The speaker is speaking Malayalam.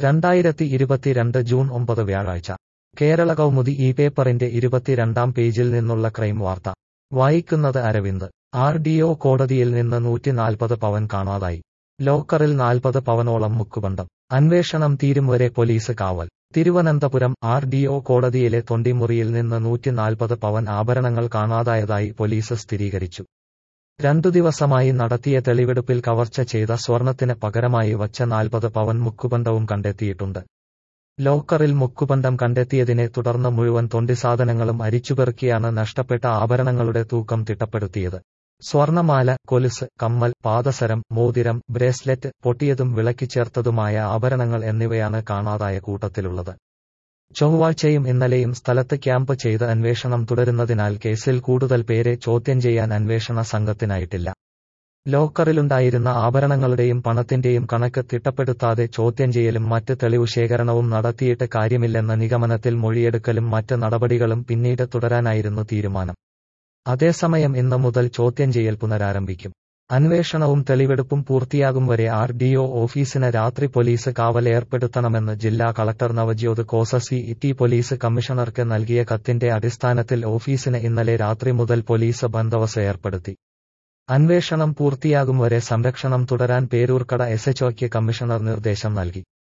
രണ്ടായിരത്തി ഇരുപത്തിരണ്ട് ജൂൺ ഒമ്പത് വ്യാഴാഴ്ച കേരള കൗമുദി ഈ പേപ്പറിന്റെ ഇരുപത്തിരണ്ടാം പേജിൽ നിന്നുള്ള ക്രൈം വാർത്ത വായിക്കുന്നത് അരവിന്ദ് ആർ ഡി ഒ കോടതിയിൽ നിന്ന് നൂറ്റിനാൽപ്പത് പവൻ കാണാതായി ലോക്കറിൽ നാൽപ്പത് പവനോളം മുക്കുബണ്ടം അന്വേഷണം തീരും വരെ പോലീസ് കാവൽ തിരുവനന്തപുരം ആർ ഡി ഒ കോടതിയിലെ തൊണ്ടിമുറിയിൽ നിന്ന് നൂറ്റിനാൽപ്പത് പവൻ ആഭരണങ്ങൾ കാണാതായതായി പോലീസ് സ്ഥിരീകരിച്ചു രണ്ടു ദിവസമായി നടത്തിയ തെളിവെടുപ്പിൽ കവർച്ച ചെയ്ത സ്വർണത്തിന് പകരമായി വച്ച നാൽപ്പത് പവൻ മുക്കുബണ്ടവും കണ്ടെത്തിയിട്ടുണ്ട് ലോക്കറിൽ മുക്കുബണ്ടം കണ്ടെത്തിയതിനെ തുടർന്ന് മുഴുവൻ തൊണ്ടിസാധനങ്ങളും അരിച്ചുപെറുക്കിയാണ് നഷ്ടപ്പെട്ട ആഭരണങ്ങളുടെ തൂക്കം തിട്ടപ്പെടുത്തിയത് സ്വർണമാല കൊലുസ് കമ്മൽ പാദസരം മോതിരം ബ്രേസ്ലെറ്റ് പൊട്ടിയതും വിളക്കിച്ചേർത്തതുമായ ആഭരണങ്ങൾ എന്നിവയാണ് കാണാതായ കൂട്ടത്തിലുള്ളത് ചൊവ്വാഴ്ചയും ഇന്നലെയും സ്ഥലത്ത് ക്യാമ്പ് ചെയ്ത് അന്വേഷണം തുടരുന്നതിനാൽ കേസിൽ കൂടുതൽ പേരെ ചോദ്യം ചെയ്യാൻ അന്വേഷണ സംഘത്തിനായിട്ടില്ല ലോക്കറിലുണ്ടായിരുന്ന ആഭരണങ്ങളുടെയും പണത്തിന്റെയും കണക്ക് തിട്ടപ്പെടുത്താതെ ചോദ്യം ചെയ്യലും മറ്റ് തെളിവ് ശേഖരണവും നടത്തിയിട്ട് കാര്യമില്ലെന്ന നിഗമനത്തിൽ മൊഴിയെടുക്കലും മറ്റ് നടപടികളും പിന്നീട് തുടരാനായിരുന്നു തീരുമാനം അതേസമയം ഇന്ന് മുതൽ ചോദ്യം ചെയ്യൽ പുനരാരംഭിക്കും അന്വേഷണവും തെളിവെടുപ്പും പൂർത്തിയാകും വരെ ആർ ഡി ഒ ഓഫീസിന് രാത്രി പോലീസ് കാവൽ ഏർപ്പെടുത്തണമെന്ന് ജില്ലാ collector Navjot Khosa C T police കമ്മീഷണർക്ക് നൽകിയ കത്തിന്റെ അടിസ്ഥാനത്തിൽ ഓഫീസിന് ഇന്നലെ രാത്രി മുതൽ പോലീസ് ബന്ദോബസ്ത് ഏർപ്പെടുത്തി അന്വേഷണം പൂർത്തിയാകും വരെ സംരക്ഷണം തുടരാൻ പേരൂർക്കട എസ്എച്ച്ഒയ്ക്ക് കമ്മീഷണർ നിർദ്ദേശം നൽകി